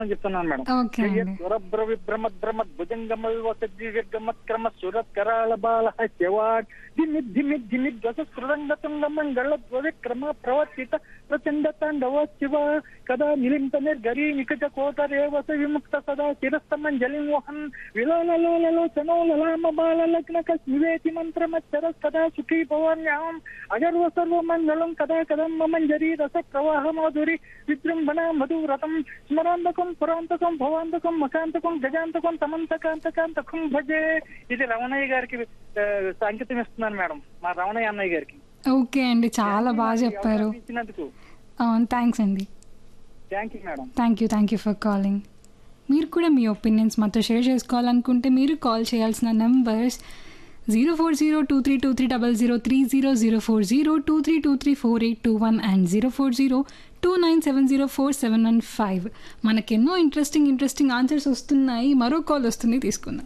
అని చెప్తున్నాను madam okay అండి సురభ్ర విభ్రమద్ భ్రమద్ భుజంగమల్ వసజ్జి విర్గమత్ క్రమ సురత్ కరాళ బాల శవాట్ ధిమి ధిమి ధిమి ధ్వజ స్ఫురంగ తుంగ మంగళ ధ్వజ క్రమ ప్రవర్తిత ప్రచండ తాండవ శివ కదా నిలింప నిర్గరీ నికజ కోటరేవస విముక్త సదా శిరస్తమంజలిం వహన్ విలోలలోలలో చనోలలామ బాల లగ్న కస్మివేతి మంత్రమచ్చర సదా సుఖీ భవాన్యాం అగర్వ సర్వ మంగళం కదా కదం మంజరీ రస ప్రవాహ మాధురి విజృంభణ మధువ్రతం స్మరాంతకం పురాంతకం భవాంతకం మకాంతకం గజాంతకం తమంతకాంతకాంతకం భజే ఇది రమణయ్య గారికి ఆ, సంకేతం ఇస్తున్నాను మేడం మా రమణయ్య అన్నయ్య గారికి ఓకే అండి చాలా బాగా చెప్పారు అవకాశం ఇచ్చినందుకు థ్యాంక్స్ అండి thank you madam thank you thank you for calling మీరు కూడా మీ ఒపీనియన్స్ మాతో షేర్ చేసుకోవాలనుకుంటే మీరు కాల్ చేయాల్సిన numbers zero four zero two three two three double zero three zero zero four zero two three two three four eight two one and zero four zero two nine seven zero four seven one five మనకెన్నో interesting interesting answers వస్తున్నాయి మరో call వస్తుంది తీసుకుందాం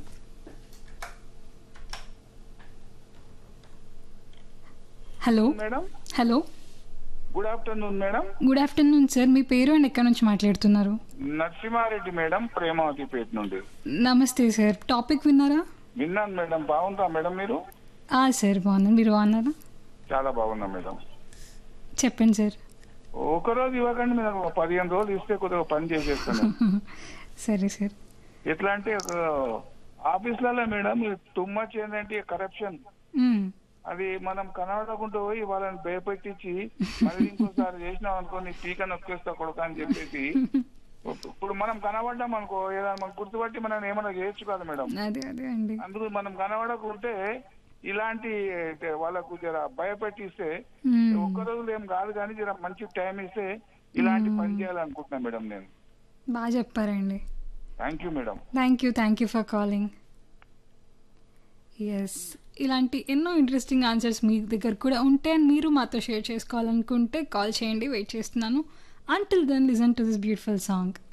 hello madam hello good afternoon madam good afternoon sir మీ పేరు and ఎక్కడి నుంచి మాట్లాడుతున్నారు నరసింహారెడ్డి మేడం ప్రేమావతిపేట నుండి నమస్తే సార్ టాపిక్ విన్నారా విన్నాను మేడం బాగుందా మేడం మీరు ఆ, సార్ బాగున్నాను మీరు బాగున్నారా చాలా బాగున్నా మేడం చెప్పండి సార్ ఒక రోజు ఇవ్వకండి మీరు ఒక పదిహేను రోజులు ఇస్తే కొద్దిగా పని చేసేస్తాను సరే సార్ ఎట్లా అంటే ఒక ఆఫీసులలో మేడం టూ మచ్ ఏంటంటే కరప్షన్ మ్మ్. అది మనం కనబడకుండా పోయి వాళ్ళని భయపెట్టించి మళ్ళీ ఇంకోసారి చేసినాం అనుకో నీ టీకా నొక్కేస్తా కొడుక అని చెప్పేసి ఇప్పుడు మనం కనబడ్డాం అనుకో ఏదైనా మనకు గుర్తుపట్టి మనం ఏమైనా చేయొచ్చు కదా మేడం అదే అదే అండి అందుకు మనం కనబడకుంటే ఇలాంటి అంటే వాళ్ళకు జర భయపెట్టిస్తే మ్మ్. ఒక్క రోజులు ఏం కాదు కానీ జర మంచి టైం ఇస్తే ఇలాంటి పని చేయాలనుకుంటున్నా మేడం నేను బాగా చెప్పారండి thank you madam thank you thank you for calling yes ఇలాంటి ఎన్నో ఇంట్రెస్టింగ్ ఆన్సర్స్ మీ దగ్గర కూడా ఉంటే and మీరు మాతో షేర్ చేసుకోవాలనుకుంటే కాల్ చేయండి వెయిట్ చేస్తున్నాను until then listen to this beautiful song